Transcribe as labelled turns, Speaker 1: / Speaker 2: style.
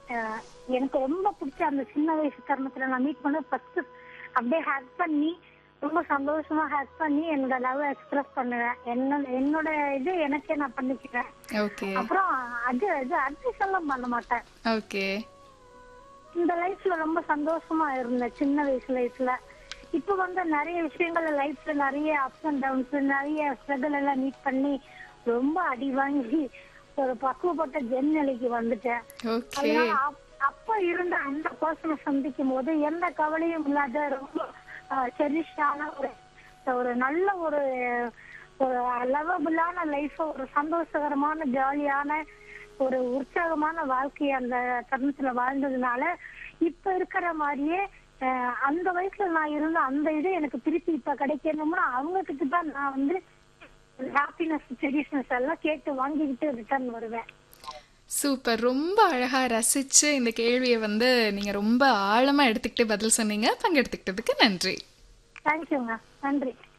Speaker 1: அஹ், எனக்கு ரொம்ப பிடிச்ச அந்த சின்ன வயசு தருணத்துல நான் மீட் பண்ண ஃபர்ஸ்ட் அப்படியே ஹேக் பண்ணி ரொம்ப சந்தோஷமா ஹேக் பண்ணி என்னோட லவ் எக்ஸ்பிரஸ் பண்ணுவேன் என்னோட என்னோட இது எனக்கே நான் பண்ணிக்கிறேன்
Speaker 2: ஓகே
Speaker 1: அப்புறம் அது இது அட்வைஸ் எல்லாம் பண்ண மாட்டேன்
Speaker 2: ஓகே
Speaker 1: இந்த லைஃப்ல ரொம்ப சந்தோஷமா இருந்தேன் சின்ன வயசு லைஃப்ல இப்ப வந்து நிறைய விஷயங்கள் லைஃப்ல நிறைய அப்ஸ் அண்ட் டவுன்ஸ் நிறைய ஸ்ட்ரகிள் எல்லாம் மீட் பண்ணி ரொம்ப அடி வாங்கி ஒரு பக்குவப்பட்ட ஜென் நிலைக்கு வந்துட்டேன்
Speaker 2: ஓகே
Speaker 1: அதனால அப்- அப்ப இருந்த அந்த பர்சனை சந்திக்கும் போது எந்த கவலையும் இல்லாத ரொம்ப செரிஷான ஒரு ஒரு நல்ல ஒரு ஒரு லவபிளான லைஃப் ஒரு சந்தோஷகரமான ஜாலியான ஒரு உற்சாகமான வாழ்க்கையை அந்த தருணத்துல வாழ்ந்ததுனால இப்ப இருக்கிற மாதிரியே அஹ், அந்த வயசுல நான் இருந்த அந்த இது எனக்கு திருப்பி இப்ப கிடைக்கணும்னா அவங்க கிட்ட தான் நான் வந்து ஹாப்பினஸ் ட்ரெடிஷன்ஸ் எல்லாம் கேட்டு வாங்கிக்கிட்டு ரிட்டர்ன் வருவேன்
Speaker 2: சூப்பர் ரொம்ப அழகா ரசிச்சு இந்த கேள்வியை வந்து நீங்க ரொம்ப ஆழமா எடுத்துக்கிட்டு பதில் சொன்னீங்க பங்கெடுத்துக்கிட்டதுக்கு நன்றி
Speaker 1: தேங்க்யூங்க நன்றி